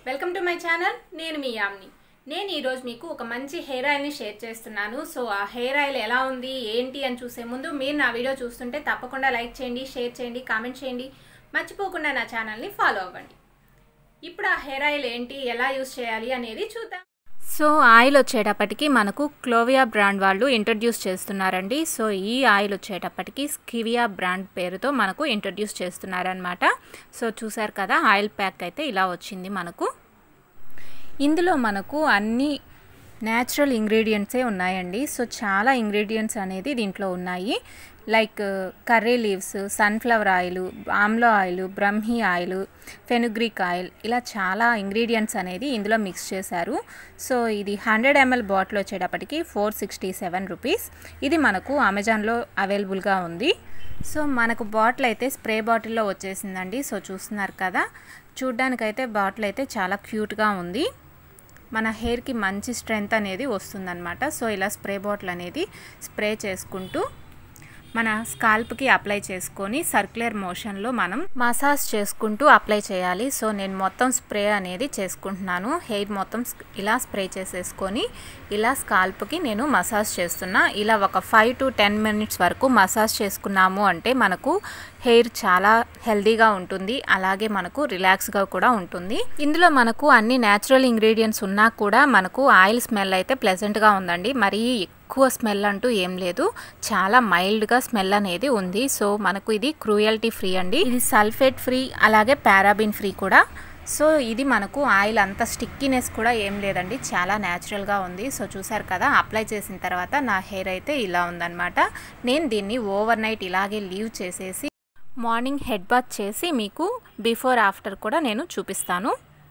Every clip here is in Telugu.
వెల్కమ్ టు మై ఛానల్ నేను మీ యామ్ని నేను ఈరోజు మీకు ఒక మంచి హెయిర్ ఆయిల్ని షేర్ చేస్తున్నాను సో ఆ హెయిర్ ఆయిల్ ఎలా ఉంది ఏంటి అని చూసే ముందు మీరు నా వీడియో చూస్తుంటే తప్పకుండా లైక్ చేయండి షేర్ చేయండి కామెంట్ చేయండి మర్చిపోకుండా నా ఛానల్ని ఫాలో అవ్వండి ఇప్పుడు ఆ హెయిర్ ఆయిల్ ఏంటి ఎలా యూస్ చేయాలి అనేది చూద్దాం సో ఆయిల్ వచ్చేటప్పటికి మనకు క్లోవియా బ్రాండ్ వాళ్ళు ఇంట్రడ్యూస్ చేస్తున్నారండి సో ఈ ఆయిల్ వచ్చేటప్పటికి స్కివియా బ్రాండ్ పేరుతో మనకు ఇంట్రడ్యూస్ చేస్తున్నారనమాట సో చూసారు కదా ఆయిల్ ప్యాక్ అయితే ఇలా వచ్చింది మనకు ఇందులో మనకు అన్ని న్యాచురల్ ఇంగ్రీడియంట్సే ఉన్నాయండి సో చాలా ఇంగ్రీడియంట్స్ అనేది దీంట్లో ఉన్నాయి like curry leaves sunflower oil ఆమ్లో oil brahmi oil fenugreek oil ఇలా చాలా ఇంగ్రీడియంట్స్ అనేది ఇందులో మిక్స్ చేశారు సో ఇది హండ్రెడ్ ఎంఎల్ బాటిల్ వచ్చేటప్పటికి ఫోర్ సిక్స్టీ సెవెన్ రూపీస్ ఇది మనకు అమెజాన్లో అవైలబుల్గా ఉంది సో మనకు బాటిల్ అయితే స్ప్రే బాటిల్లో వచ్చేసిందండి సో చూస్తున్నారు కదా చూడ్డానికైతే బాటిల్ అయితే చాలా క్యూట్గా ఉంది మన హెయిర్కి మంచి స్ట్రెంగ్త్ అనేది వస్తుందన్నమాట సో ఇలా స్ప్రే బాటిల్ అనేది స్ప్రే చేసుకుంటూ మన స్కాల్ప్కి అప్లై చేసుకొని సర్క్యులర్ మోషన్లో మనం మసాజ్ చేసుకుంటూ అప్లై చేయాలి సో నేను మొత్తం స్ప్రే అనేది చేసుకుంటున్నాను హెయిర్ మొత్తం ఇలా స్ప్రే చేసేసుకొని ఇలా స్కాల్ప్కి నేను మసాజ్ చేస్తున్నా ఇలా ఒక ఫైవ్ టు టెన్ మినిట్స్ వరకు మసాజ్ చేసుకున్నాము అంటే మనకు హెయిర్ చాలా హెల్దీగా ఉంటుంది అలాగే మనకు రిలాక్స్గా కూడా ఉంటుంది ఇందులో మనకు అన్ని న్యాచురల్ ఇంగ్రీడియంట్స్ ఉన్నా కూడా మనకు ఆయిల్ స్మెల్ అయితే ప్లెజెంట్గా ఉందండి మరీ ఎక్కువ స్మెల్ అంటూ ఏం లేదు చాలా మైల్డ్గా స్మెల్ అనేది ఉంది సో మనకు ఇది క్రూయల్టీ ఫ్రీ అండి ఇది సల్ఫేట్ ఫ్రీ అలాగే పారాబిన్ ఫ్రీ కూడా సో ఇది మనకు ఆయిల్ అంత స్టిక్కీనెస్ కూడా ఏం లేదండి చాలా న్యాచురల్గా ఉంది సో చూసారు కదా అప్లై చేసిన తర్వాత నా హెయిర్ అయితే ఇలా ఉందన్నమాట నేను దీన్ని ఓవర్ నైట్ ఇలాగే లీవ్ చేసేసి మార్నింగ్ హెడ్ బాత్ చేసి మీకు బిఫోర్ ఆఫ్టర్ కూడా నేను చూపిస్తాను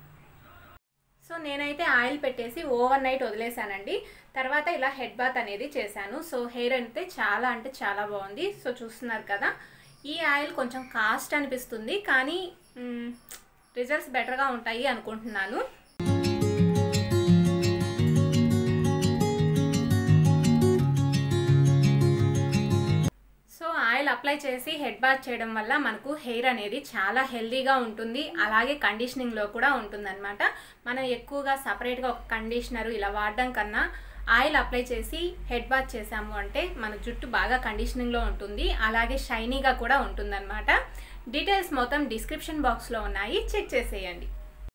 సో నేనైతే ఆయిల్ పెట్టేసి ఓవర్ నైట్ వదిలేసానండి తర్వాత ఇలా హెడ్ బాత్ అనేది చేశాను సో హెయిర్ అయితే చాలా అంటే చాలా బాగుంది సో చూస్తున్నారు కదా ఈ ఆయిల్ కొంచెం కాస్ట్ అనిపిస్తుంది కానీ రిజల్ట్స్ బెటర్గా ఉంటాయి అనుకుంటున్నాను సో ఆయిల్ అప్లై చేసి హెడ్ బాత్ చేయడం వల్ల మనకు హెయిర్ అనేది చాలా హెల్దీగా ఉంటుంది అలాగే కండిషనింగ్లో కూడా ఉంటుందన్నమాట మనం ఎక్కువగా సపరేట్గా ఒక కండిషనర్ ఇలా వాడడం కన్నా ఆయిల్ అప్లై చేసి హెడ్ బాత్ చేసాము అంటే మన జుట్టు బాగా కండిషనింగ్లో ఉంటుంది అలాగే షైనీగా కూడా ఉంటుందన్నమాట డీటెయిల్స్ మొత్తం డిస్క్రిప్షన్ బాక్స్లో ఉన్నాయి చెక్ చేసేయండి